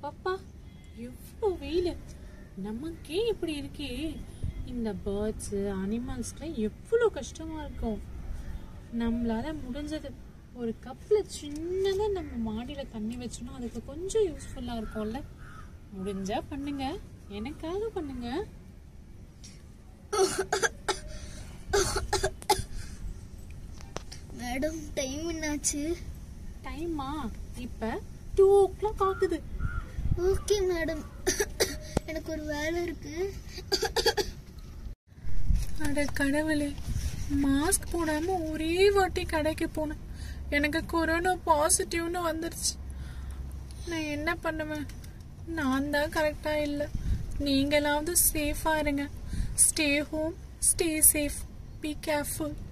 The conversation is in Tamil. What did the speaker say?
அப்பப்பா எவ்வளோ வெயில் நமக்கே இப்படி இருக்கே இந்த பேர்ட்ஸு அனிமல்ஸ்க்குலாம் எவ்வளோ கஷ்டமா இருக்கும் நம்மளால முடிஞ்சது ஒரு கப்பில் சின்னதாக நம்ம மாடியில் தண்ணி வச்சோம்னா அதுக்கு கொஞ்சம் யூஸ்ஃபுல்லாக இருக்கும்ல முடிஞ்சா பண்ணுங்க எனக்காக பண்ணுங்க மேடம் டைம் என்னாச்சு டைமா இப்போ டூ ஓ கிளாக் ஆகுது ஓகே மேடம் எனக்கு ஒரு வேலை இருக்கு அட கடவுளே மாஸ்க் போடாம ஒரே வாட்டி கடைக்கு போனேன் எனக்கு கொரோனா பாசிட்டிவ்னு வந்துருச்சு நான் என்ன பண்ணுவேன் நான் தான் கரெக்டா இல்லை நீங்களாவது சேஃபா இருங்க stay home stay safe be careful